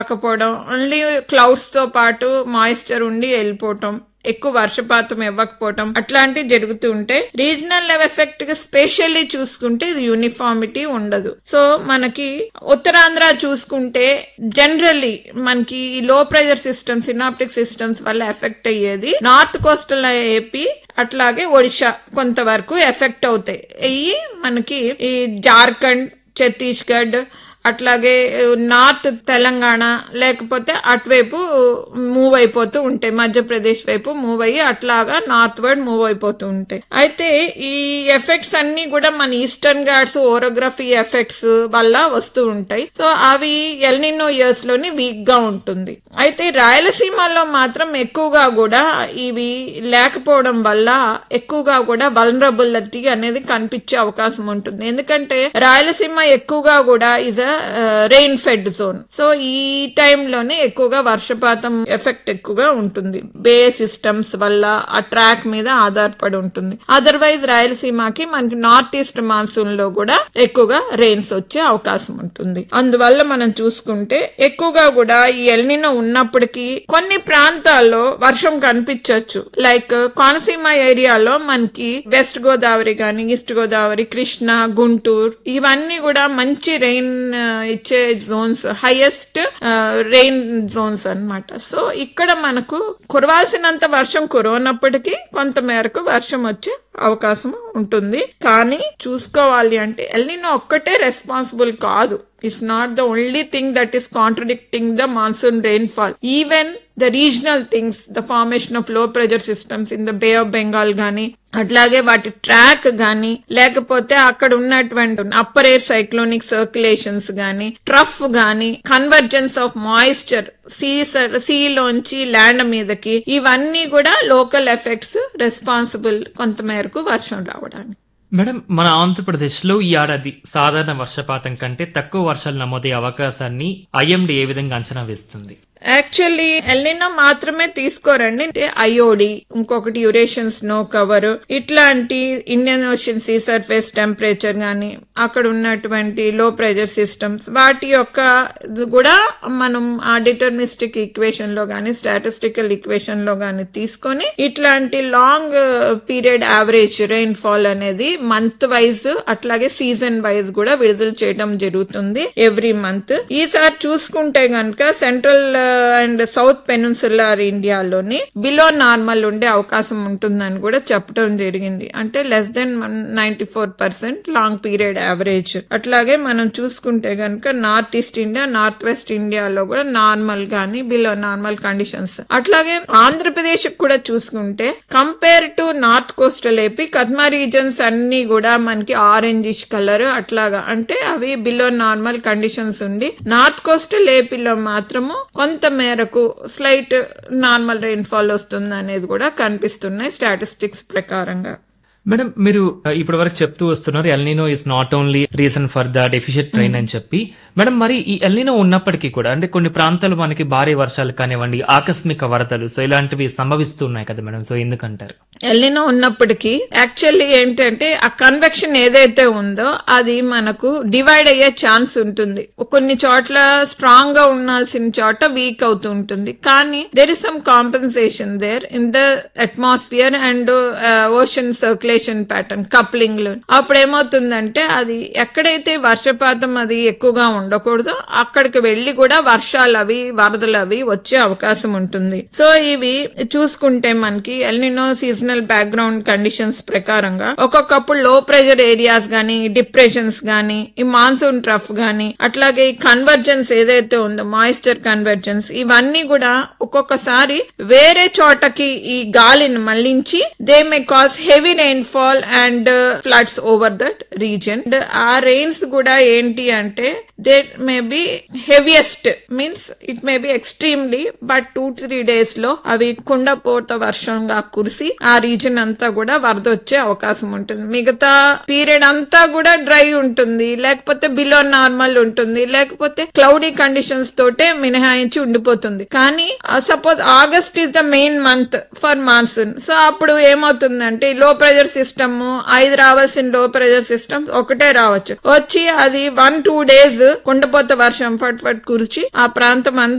రాకపోవడం only clouds తో పాటు మాయిశ్చర్ ఉండి వెళ్ళిపోవటం ఎక్కువ వర్షపాతం ఇవ్వకపోవటం అట్లాంటివి జరుగుతూ ఉంటాయి రీజనల్ లెవెల్ ఎఫెక్ట్ గా స్పెషల్లీ చూసుకుంటే ఇది యూనిఫార్మిటీ ఉండదు సో మనకి ఉత్తరాంధ్ర చూసుకుంటే జనరల్లీ మనకి ఈ low pressure systems synoptic systems వల్ల ఎఫెక్ట్ అయ్యేది నార్త్ కోస్టల్ ఏపీ అట్లాగే ఒడిశా కొంతవరకు ఎఫెక్ట్ అవుతాయి అయ్యి మనకి ఈ జార్ఖండ్ ఛత్తీస్గఢ్ అట్లాగే నార్త్ తెలంగాణ లేకపోతే అటువైపు మూవ్ అయిపోతూ ఉంటాయి మధ్యప్రదేశ్ వైపు మూవ్ అయ్యి అట్లాగా నార్త్ వర్డ్ మూవ్ అయిపోతూ ఉంటాయి అయితే ఈ ఎఫెక్ట్స్ అన్ని కూడా మన ఈస్టర్న్ ఘాట్స్ ఓరోగ్రఫీ ఎఫెక్ట్స్ వల్ల వస్తూ ఉంటాయి సో అవి ఎల్నినో ఇయర్స్ లోని వీక్ గా ఉంటుంది అయితే రాయలసీమలో మాత్రం ఎక్కువగా కూడా ఇవి లేకపోవడం వల్ల ఎక్కువగా కూడా వల్నరబిలిటీ అనేది కనిపించే అవకాశం ఉంటుంది ఎందుకంటే రాయలసీమ ఎక్కువగా కూడా is rain fed zone so ఈ టైంలోనే ఎక్కువగా వర్షపాతం ఎఫెక్ట్ ఎక్కువగా ఉంటుంది బే సిస్టమ్స్ వల్ల ఆ ట్రాక్ మీద ఆధారపడి ఉంటుంది అదర్వైజ్ రాయలసీమకి మనకి నార్త్ ఈస్ట్ మాన్సూన్ లో కూడా ఎక్కువగా రెయిన్స్ వచ్చే అవకాశం ఉంటుంది అందువల్ల మనం చూసుకుంటే ఎక్కువగా కూడా ఈ ఎల్నినో ఉన్నప్పటికీ కొన్ని ప్రాంతాల్లో వర్షం కనిపించవచ్చు లైక్ కోనసీమ ఏరియాలో మనకి వెస్ట్ గోదావరి గాని ఈస్ట్ గోదావరి కృష్ణ గుంటూరు ఇవన్నీ కూడా మంచి రెయిన్ ఇచ్చే జోన్స్ హైయెస్ట్ రెయిన్ జోన్స్ అన్నమాట సో ఇక్కడ మనకు కురవాల్సినంత వర్షం కురవనప్పటికీ కొంత మేరకు వర్షం వచ్చే అవకాశం ఉంటుంది కానీ చూసుకోవాలి అంటే ఎల్నినో ఒక్కటే రెస్పాన్సిబుల్ కాదు it's not the only thing that is contradicting the monsoon rainfall even the regional things the formation of low pressure systems in the Bay of Bengal గానీ అట్లాగే వాటి ట్రాక్ గాని లేకపోతే అక్కడ ఉన్నటువంటి అప్పర్ ఎయిర్ సైక్లోనిక్ సర్క్యులేషన్స్ గాని trough గాని convergence of moisture sea సీలోంచి ల్యాండ్ మీదకి ఇవన్నీ కూడా లోకల్ ఎఫెక్ట్స్ రెస్పాన్సిబుల్ కొంతమేరకు వర్షం రావడానికి మేడం మన ఆంధ్రప్రదేశ్ లో ఈ ఏడాది సాధారణ వర్షపాతం కంటే తక్కువ వర్షాలు నమోదయ్యే అవకాశాన్ని ఐఎండి ఏ విధంగా అంచనా వేస్తుంది యాక్చువల్లీ ఎల్నినో మాత్రమే తీసుకోరండి అంటే ఐఓడి ఇంకొకటి యురేషన్ స్నో కవర్ ఇట్లాంటి Indian Ocean sea surface temperature గాని అక్కడ ఉన్నటువంటి లో ప్రెషర్ సిస్టమ్స్ వాటి యొక్క ఇది కూడా మనం ఆ డిటర్మిస్టిక్ ఈక్వేషన్ లో గాని స్టాటిస్టికల్ ఈక్వేషన్ లో గాని తీసుకొని ఇట్లాంటి long period average rainfall అనేది మంత్ వైజ్ అట్లాగే సీజన్ వైజ్ కూడా విడుదల చేయడం జరుగుతుంది ఎవ్రీ మంత్ ఈసారి చూసుకుంటే గనక సెంట్రల్ అండ్ సౌత్ పెనున్సులార్ ఇండియాలోని బిలో నార్మల్ ఉండే అవకాశం ఉంటుందని కూడా చెప్పడం జరిగింది అంటే less than ninety four percent long period average అట్లాగే మనం చూసుకుంటే గనక north east India north west ఇండియాలో కూడా నార్మల్ గానీ బిలో నార్మల్ కండిషన్స్ అట్లాగే ఆంధ్రప్రదేశ్ కూడా చూసుకుంటే compare to north coastal AP కద్మా రీజన్స్ అన్ని కూడా మనకి ఆరెంజిష్ కలర్ అట్లాగా అంటే అవి బిలో నార్మల్ కండిషన్స్ ఉండి నార్త్ కోస్టల్ ఏపీలో మాత్రము కొంత మేరకు స్లైట్ నార్మల్ రెయిన్ఫాల్ వస్తుంది అనేది కూడా కనిపిస్తున్నాయి స్టాటిస్టిక్స్ ప్రకారంగా మేడం మీరు ఇప్పటి వరకు చెప్తూ వస్తున్నారు El Nino is not only reason for the deficient rain అని చెప్పి మేడం మరి ఈ ఎల్నినో ఉన్నప్పటికీ కూడా అంటే కొన్ని ప్రాంతాలు మనకి భారీ వర్షాలు కానివ్వండి ఆకస్మిక వరదలు సో ఇలాంటివి సంభవిస్తున్నాయి కదా మేడం సో ఎందుకంటారు ఎల్లినో ఉన్నప్పటికీ యాక్చువల్లీ ఏంటంటే ఆ కన్వెక్షన్ ఏదైతే ఉందో అది మనకు డివైడ్ అయ్యే ఛాన్స్ ఉంటుంది కొన్ని చోట్ల స్ట్రాంగ్ గా ఉండాల్సిన చోట వీక్ అవుతూ ఉంటుంది కానీ there is some compensation there in the atmosphere and ocean circulation pattern coupling లో అప్పుడు ఏమవుతుందంటే అది ఎక్కడైతే వర్షపాతం అది ఎక్కువగా ఉండకూడదు అక్కడికి వెళ్లి కూడా వర్షాలు అవి వరదలు అవి వచ్చే అవకాశం ఉంటుంది సో ఇవి చూసుకుంటే మనకి ఎల్నినో సీజనల్ బ్యాక్గ్రౌండ్ కండిషన్స్ ప్రకారంగా ఒక్కొక్కప్పుడు లో ప్రెషర్ ఏరియాస్ గానీ డిప్రెషన్స్ గానీ ఈ మాన్సూన్ ట్రఫ్ గానీ అట్లాగే ఈ కన్వర్జెన్స్ ఏదైతే ఉందో మాయిశ్చర్ కన్వర్జెన్స్ ఇవన్నీ కూడా ఒక్కొక్కసారి వేరే చోటకి ఈ గాలిని మళ్లించి they may cause heavy rainfall and floods over that region ఆ రెయిన్స్ కూడా ఏంటి అంటే they may be heaviest means it may be extremely but two three days లో అవి కుండపోత వర్షంగా కురిసి ఆ రీజన్ అంతా కూడా వరద వచ్చే అవకాశం ఉంటుంది మిగతా పీరియడ్ అంతా కూడా డ్రై ఉంటుంది లేకపోతే బిలో నార్మల్ ఉంటుంది లేకపోతే క్లౌడీ కండిషన్స్ తోటే మినహాయించి ఉండిపోతుంది కానీ suppose August is the main month for monsoon so అప్పుడు ఏమవుతుందంటే లో ప్రెషర్ ప్రెషర్ సిస్టమ్ ఐదు రావాల్సిన లో ప్రెషర్ సిస్టమ్ ఒకటే రావచ్చు వచ్చి అది వన్ టూ డేస్ కుండపోత వర్షం ఫట్ ఫట్ కురిచి ఆ ప్రాంతం అంతా